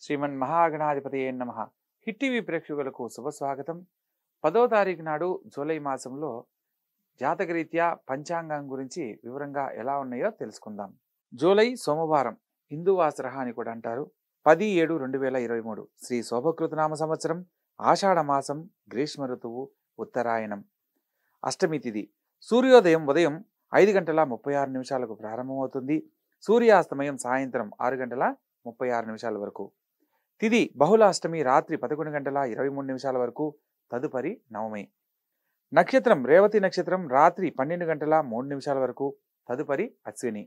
శ్రీమన్ మహాగణాధిపతి నమ hit TV ప్రేక్షకులకు శుభస్వాగతం పదో తారీఖు నాడు జూలై మాసంలో జాతకరీత్యా పంచాంగం గురించి వివరంగా ఎలా ఉన్నాయో తెలుసుకుందాం జూలై సోమవారం హిందూవాసరహ అని కూడా అంటారు పది ఏడు రెండు వేల ఇరవై మూడు శ్రీ శోభకృతనామ సంవత్సరం ఆషాఢ మాసం గ్రీష్మ ఋతువు ఉత్తరాయణం అష్టమి తిథి సూర్యోదయం ఉదయం ఐదు గంటల ముప్పై ఆరు నిమిషాలకు ప్రారంభమవుతుంది సూర్యాస్తమయం సాయంత్రం ఆరు గంటల ముప్పై ఆరు నిమిషాల వరకు తిది బహుళ అష్టమి రాత్రి పదకొండు గంటల ఇరవై మూడు నిమిషాల వరకు తదుపరి నవమి నక్షత్రం రేవతి నక్షత్రం రాత్రి పన్నెండు గంటల మూడు నిమిషాల వరకు తదుపరి అశ్విని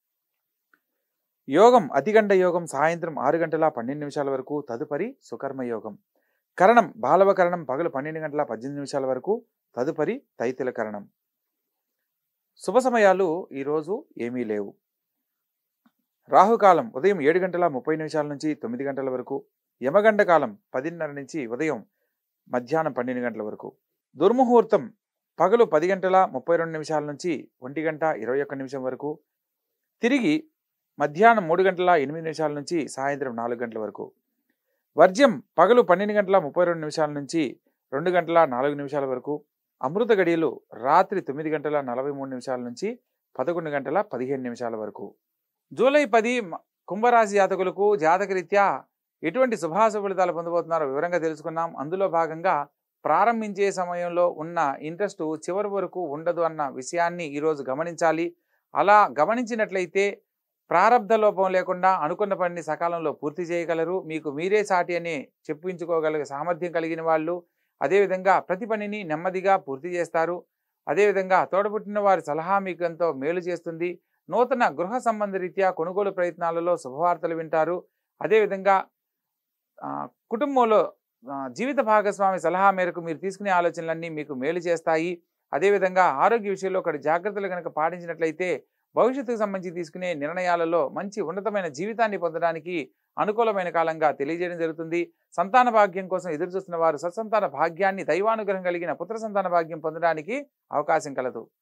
యోగం అతిగండ యోగం సాయంత్రం ఆరు గంటల పన్నెండు నిమిషాల వరకు తదుపరి సుకర్మ యోగం కరణం బాలవ కరణం పగలు పన్నెండు గంటల పద్దెనిమిది నిమిషాల వరకు తదుపరి తైతిల కరణం శుభ సమయాలు ఈరోజు ఏమీ లేవు రాహుకాలం ఉదయం ఏడు గంటల ముప్పై నిమిషాల నుంచి తొమ్మిది గంటల వరకు యమగండ కాలం పదిన్నర నుంచి ఉదయం మధ్యాహ్నం పన్నెండు గంటల వరకు దుర్ముహూర్తం పగలు పది గంటల ముప్పై రెండు నిమిషాల నుంచి ఒంటి గంట ఇరవై ఒక్క నిమిషం వరకు తిరిగి మధ్యాహ్నం మూడు గంటల ఎనిమిది నిమిషాల నుంచి సాయంత్రం నాలుగు గంటల వరకు వర్జ్యం పగలు పన్నెండు గంటల ముప్పై రెండు నిమిషాల నుంచి రెండు గంటల నాలుగు నిమిషాల వరకు అమృత గడియలు రాత్రి తొమ్మిది గంటల నలభై మూడు నిమిషాల నుంచి పదకొండు గంటల పదిహేను నిమిషాల వరకు జూలై పది మ- కుంభరాశి జాతకులకు జాతకరీత్యా ఎటువంటి శుభాశుభ ఫలితాలు పొందబోతున్నారో వివరంగా తెలుసుకున్నాం అందులో భాగంగా ప్రారంభించే సమయంలో ఉన్న ఇంట్రెస్ట్ చివరి వరకు ఉండదు అన్న విషయాన్ని ఈరోజు గమనించాలి అలా గమనించినట్లయితే ప్రారంధ లోపం లేకుండా అనుకున్న పనిని సకాలంలో పూర్తి చేయగలరు మీకు మీరే సాటి అని చెప్పించుకోగలిగే సామర్థ్యం కలిగిన వాళ్ళు అదేవిధంగా ప్రతి పనిని నెమ్మదిగా పూర్తి చేస్తారు అదేవిధంగా తోడబుట్టిన వారి సలహా మీకు ఎంతో మేలు చేస్తుంది నూతన గృహ సంబంధ రీత్యా కొనుగోలు ప్రయత్నాలలో శుభవార్తలు వింటారు అదేవిధంగా ఆ, కుటుంబంలో ఆ, జీవిత భాగస్వామి సలహా మేరకు మీరు తీసుకునే ఆలోచనలన్నీ మీకు మేలు చేస్తాయి అదేవిధంగా ఆరోగ్య విషయంలో ఒకటి జాగ్రత్తలు కనుక పాటించినట్లయితే భవిష్యత్తుకు సంబంధించి తీసుకునే నిర్ణయాలలో మంచి ఉన్నతమైన జీవితాన్ని పొందడానికి అనుకూలమైన కాలంగా తెలియజేయడం జరుగుతుంది సంతాన భాగ్యం కోసం ఎదురు చూస్తున్న వారు సత్సంతాన భాగ్యాన్ని దైవానుగ్రహం కలిగిన పుత్ర సంతాన భాగ్యం పొందడానికి అవకాశం కలదు